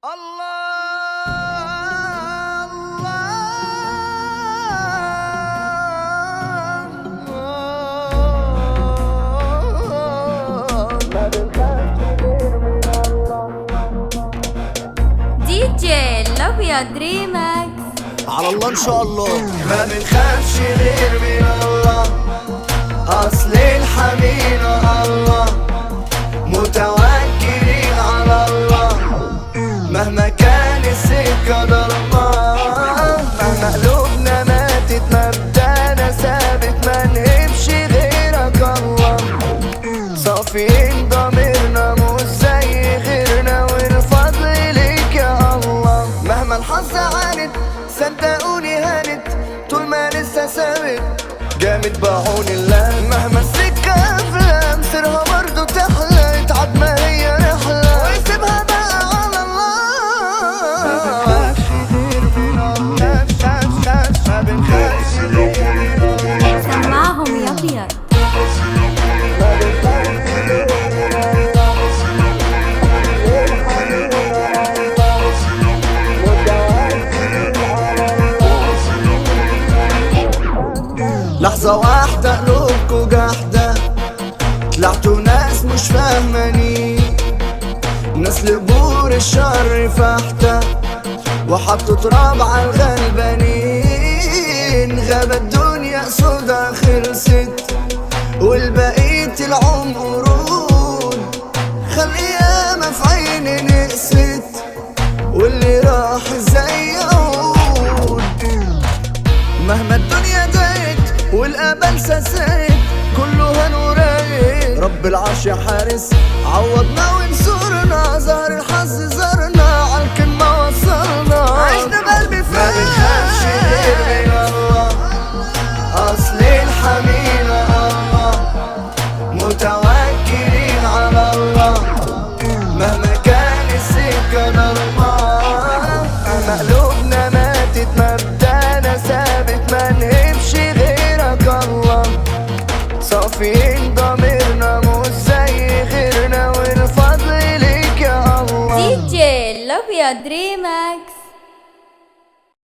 دي جي الابيض ريماكس على الله ان شاء الله ما بنخافش غير من الله اصل الحميد الله متوكلين على الله مهما كان السكة ضلمة مهما قلوبنا ماتت مبدأنا ثابت ما نهبش غيرك الله صافيين ضميرنا مش زي غيرنا والفضل ليك يا الله مهما الحظ عاند صدقوني هانت طول ما لسه ثابت جامد بعون الله مهما السكة أفلام سرها برضه تحلى اتعب ما هي رحلة ويسيبها بقى على الله ما بنخافش غير من الله ما بنخافش غير من الله سمعهم يا ابيض لحظة واحدة قلوبكوا جحدة طلعتوا ناس مش فاهماني ناس لبور الشر فاحتة وحطوا تراب على الغلبانين غابة الدنيا سودا خلصت والبقية العمر قرود خلق ياما في عيني نقست واللي راح ازاي يعود مهما الدنيا ضاقت والامل ساسات كله هنوريت رب العرش يا حارس عوضنا وانصرنا ظهر الحظ زارنا عالكلمة وصلنا عشنا بقلبي فات ما بنخافش غير من الله اصل الحميد الله متوكلين على الله مهما كان السكة ضلمة مهما قلوبنا ماتت مبدأنا ثابت ما نهبش غيرك الله صافيين ضميرنا مش زي غيرنا والفضل ليك يا الله دي جي الابيض ريماكس